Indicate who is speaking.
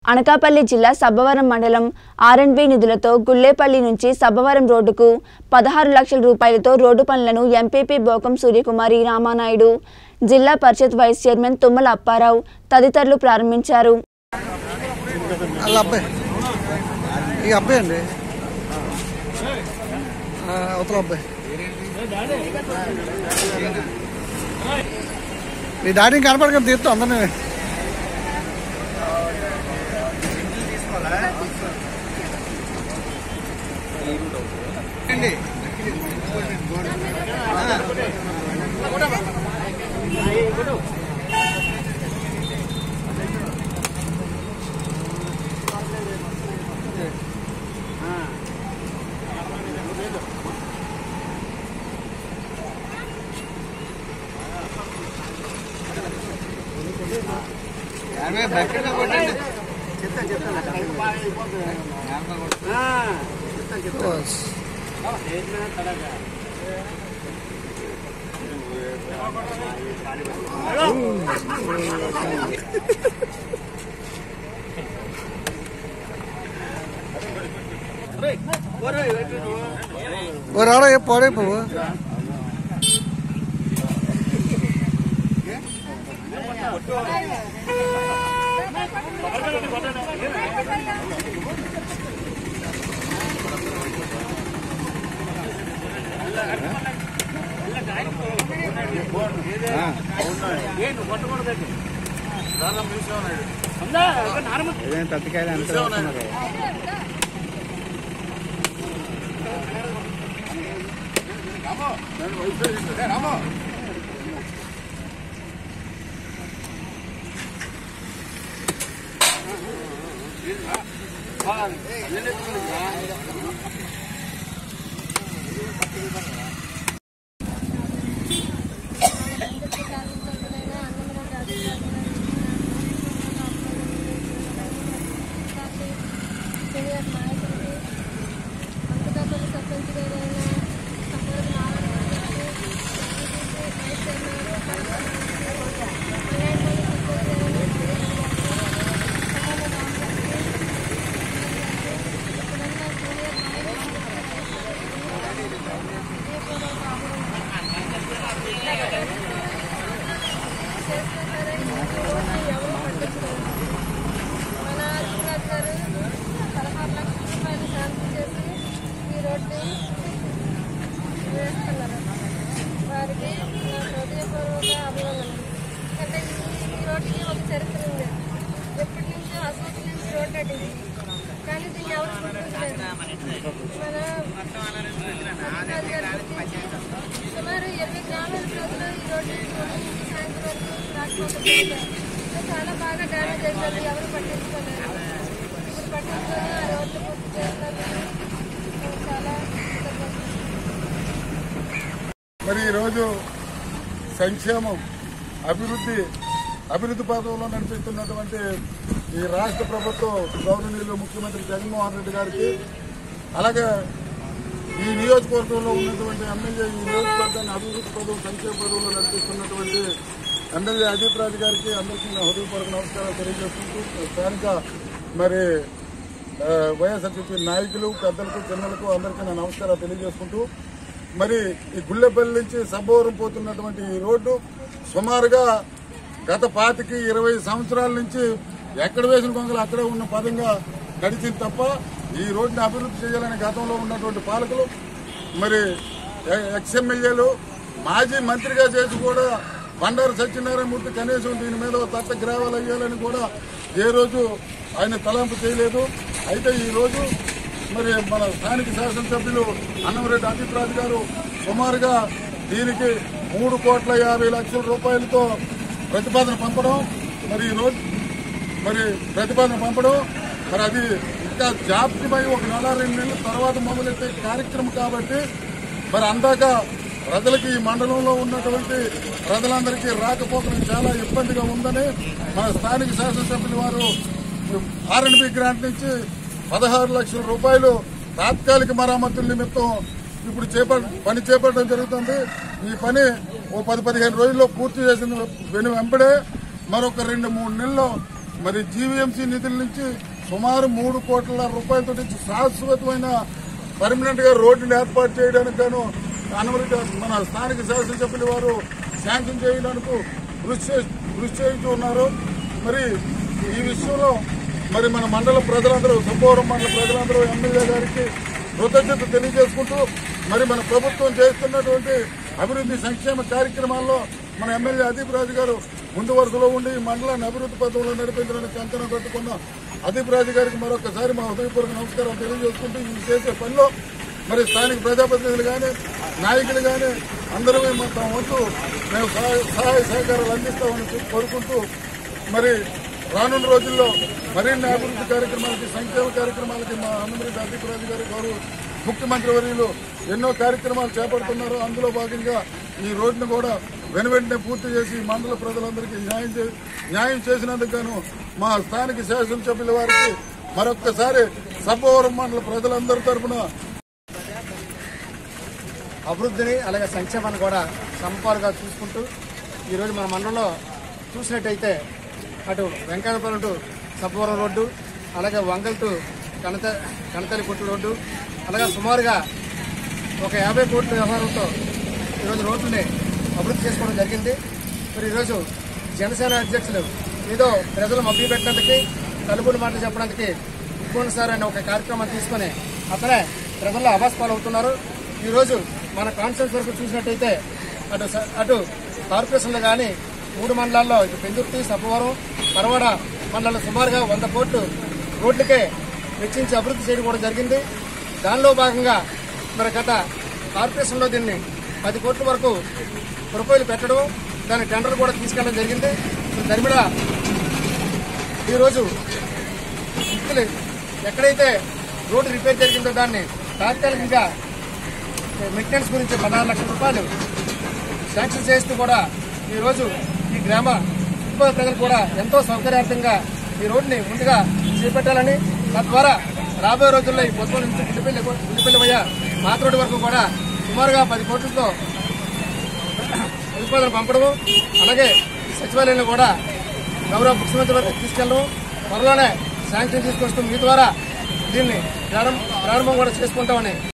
Speaker 1: అనకాపల్లి జిల్లా సబ్బవరం మండలం ఆర్ఎండ్బి నిధులతో గుల్లేపల్లి నుంచి సబ్బవరం రోడ్డుకు పదహారు లక్షల రూపాయలతో రోడ్డు పనులను MPP బోకం Suryakumari Ramanaidu zilla parishad vice chairman Tummala Apparao తదితరులు ప్రారంభించారు
Speaker 2: వాళ్ళ అబ్బాయి ఈ అబ్బాయి అండి ఆ, అవతల అబ్బాయి మీ డాడీ కనపడకుండా తీస్తాం అందరినీ ఓ రావడం ఏ పోడే పువ్వు
Speaker 3: సీనియర్ నాయకుడికి అంతదాపల్లి సర్పంచ్ గారైన సమ్మర్ నారాయణ గారికి వైస్ చైర్మన్ ఎవరు పట్టించుకోరు మన అధికారి గారు పదహారు లక్షల రూపాయలు శాంక్షన్ చేసి ఈ రోడ్డు వేస్తున్నారు వారికి నా హృదయపూర్వక అభినందనలు అంటే ఈ ఈ రోడ్డుకి ఒక చరిత్ర ఉంది ఎప్పటి నుంచో అసలు నుంచి రోడ్డు అడిగింది కానీ దీన్ని ఎవరు గుర్తించలేదు మన అధికారి గారు గుర్తించి సుమారు ఇరవై గ్రామాల ప్రజలు ఈ రోడ్డు సాయంత్రం వరకు రాకపోతే చాలా బాగా డ్యామేజ్ అయిపోయింది ఎవరు పట్టించుకోలేదు ఇప్పుడు పట్టించుకొని ఆ రోడ్లు పూర్తి చేస్తున్నందుకు చాలా కృతజ్ఞతలు.
Speaker 4: మరి ఈరోజు సంక్షేమం అభివృద్ధి అభివృద్ధి పథంలో నడిపిస్తున్నటువంటి ఈ రాష్ట్ర ప్రభుత్వం గౌరవనీయులు ముఖ్యమంత్రి జగన్మోహన్ రెడ్డి గారికి అలాగే ఈ నియోజకవర్గంలో ఉన్నటువంటి ఎమ్మెల్యే ఈ నియోజకవర్గాన్ని అభివృద్ధి పదం సంక్షేమ పదవుల్లో నడిపిస్తున్నటువంటి ఎమ్మెల్యే అదీప్ రాజు గారికి అందరికీ నా హృదయపూర్వక నమస్కారాలు తెలియజేసుకుంటూ స్థానిక మరి ఆ, వైఎస్ఆర్సీపీ నాయకులు పెద్దలకు చిన్నలకు అందరికీ నా నమస్కారాలు తెలియజేసుకుంటూ మరి ఈ గుళ్ళెపల్లి నుంచి సబ్బవరం పోతున్నటువంటి ఈ రోడ్డు సుమారుగా గత పాతికి ఇరవై సంవత్సరాల నుంచి ఎక్కడ వేసిన కొంగలు అక్కడే ఉన్న పదంగా నడిచింది తప్ప ఈ రోడ్డుని అభివృద్ధి చేయాలని గతంలో ఉన్నటువంటి పాలకులు మరి ఎ- ఎక్స్ఎమ్మెల్యేలు మాజీ మంత్రిగా చేసి కూడా బండారు సత్యనారాయణమూర్తి కనీసం దీని మీద ఒక తట్ట గ్రావాలు అయ్యాలని కూడా ఏ రోజు ఆయన తలాంపు చేయలేదు అయితే ఈ రోజు మరి మన స్థానిక శాసనసభ్యులు అన్నంరెడ్డి అజిత్ రాజు గారు సుమారుగా దీనికి మూడు కోట్ల యాభై లక్షల రూపాయలతో ప్రతిపాదన పంపడం మరి ఈ రోజు మరి ప్రతిపాదన పంపడం మరి అది ఇంకా జాప్తిమై ఒక నెల రెండు నెలల తర్వాత మొదలెట్టే కార్యక్రమం కాబట్టి మరి అందాక ప్రజలకి ఈ మండలంలో ఉన్నటువంటి ప్రజలందరికీ రాకపోకడం చాలా ఇబ్బందిగా ఉందని మన స్థానిక శాసనసభ్యులు వారు ఆర్ఎండ్బి గ్రాంట్ నుంచి పదహారు లక్షల రూపాయలు తాత్కాలిక మరామతుల నిమిత్తం ఇప్పుడు చేప పని చేపట్టడం జరుగుతుంది ఈ పని ఓ పది పదిహేను రోజుల్లో పూర్తి చేసిన వెను వెంబడే మరొక రెండు మూడు నెలల్లో మరి జీవీఎంసీ నిధుల నుంచి సుమారు మూడు కోట్ల రూపాయలతో శాశ్వతమైన పర్మనెంట్ గా రోడ్డుని ఏర్పాటు చేయడానికి గాను అనుమతి మన స్థానిక శాసనసభ్యులు వారు శాంక్షన్ చేయడానికి కృషి చే- కృషి చేస్తూ ఉన్నారు మరి ఈ విషయంలో మరి మన మండల ప్రజలందరూ సబ్బవరం మండల ప్రజలందరూ ఎమ్మెల్యే గారికి కృతజ్ఞత తెలియజేసుకుంటూ మరి మన ప్రభుత్వం చేస్తున్నటువంటి అభివృద్ధి సంక్షేమ కార్యక్రమాల్లో మన ఎమ్మెల్యే అదీప్ రాజు గారు ముందు వరుసలో ఉండి ఈ మండలాన్ని అభివృద్ధి పథంలో నడిపించడానికి కంకణం కట్టుకున్న అదీప్ రాజు గారికి మరొకసారి మా హృదయపూర్వక నమస్కారం తెలియజేసుకుంటూ ఈ చేసే పనిలో మరి స్థానిక ప్రజాప్రతినిధులు కానీ నాయకులు కానీ అందరూ మా తమ వంతు మేము సహాయ- సహాయ సహకారాలు అందిస్తామని చెప్పి కోరుకుంటూ మరి రానున్న రోజుల్లో మరిన్ని అభివృద్ధి కార్యక్రమాలకి సంక్షేమ కార్యక్రమాలకి మా అన్నమరెడ్డి అధిపరాజు గారు గౌరవ ముఖ్యమంత్రి వర్యులు ఎన్నో కార్యక్రమాలు చేపడుతున్నారు అందులో భాగంగా ఈ రోడ్డును కూడా వెను వెంటనే పూర్తి చేసి మండల ప్రజలందరికీ న్యాయం చే- న్యాయం చేసినందుకు గాను మా స్థానిక శాసనసభ్యుల వారికి మరొక్కసారి సబ్బవరం మండల ప్రజలందరి తరపున
Speaker 5: అభివృద్ధిని అలాగే సంక్షేమాన్ని కూడా సమపాలుగా చూసుకుంటూ ఈరోజు మన మండలంలో చూసినట్టయితే అటు వెంకటపురం టు సబ్బవరం రోడ్డు అలాగే వంగల్ టు కనత కనతలి కొట్టు రోడ్డు అలాగే సుమారుగా ఒక యాభై కోట్ల వ్యవహారంతో ఈరోజు రోడ్లని అభివృద్ధి చేసుకోవడం జరిగింది మరి ఈరోజు జనసేన అధ్యక్షులు ఏదో ప్రజలు మభ్య పెట్టడానికి తలుపులు మాటలు చెప్పడానికి ఉక్కోన్ సార్ అనే ఒక కార్యక్రమం తీసుకొని అతనే ప్రజల్లో అభాస్పాలు అవుతున్నారు ఈరోజు మన కాన్ఫరెన్స్ వరకు చూసినట్టయితే అటు స- అటు కార్పొరేషన్లు కానీ మూడు మండలాల్లో ఇటు పెందుర్తి సబ్బవరం పరవాడ మండలంలో సుమారుగా వంద కోట్లు రోడ్లకే వెచ్చించి అభివృద్ధి చేయడం కూడా జరిగింది దానిలో భాగంగా మరి గత కార్పొరేషన్లో దీన్ని పది కోట్ల వరకు రూపాయలు పెట్టడం దాని టెండర్ కూడా తీసుకెళ్ళడం జరిగింది మరి దాని మీద ఈరోజు వ్యక్తులు ఎక్కడైతే రోడ్డు రిపేర్ జరిగిందో దాన్ని తాత్కాలికంగా మెయింటెనెన్స్ గురించి పదహారు లక్షల రూపాయలు శాంక్షన్ చేస్తూ కూడా ఈరోజు ఈ గ్రామ చుట్టుపక్కల ప్రజలు కూడా ఎంతో సౌకర్యార్థంగా ఈ రోడ్డుని ముందుగా చేపట్టాలని తద్వారా రాబోయే రోజుల్లో ఈ పొద్దు నుంచి గుండెపల్లి గుండెపల్లి వయ్య మాత రోడ్డు వరకు కూడా సుమారుగా పది కోట్లతో ప్రతిపాదన పంపడము అలాగే సచివాలయంలో కూడా గౌరవ ముఖ్యమంత్రి వరకు తీసుకెళ్ళడం త్వరలోనే శాంక్షన్ తీసుకొస్తూ మీ ద్వారా దీన్ని ప్రారంభం ప్రారంభం కూడా చేసుకుంటామని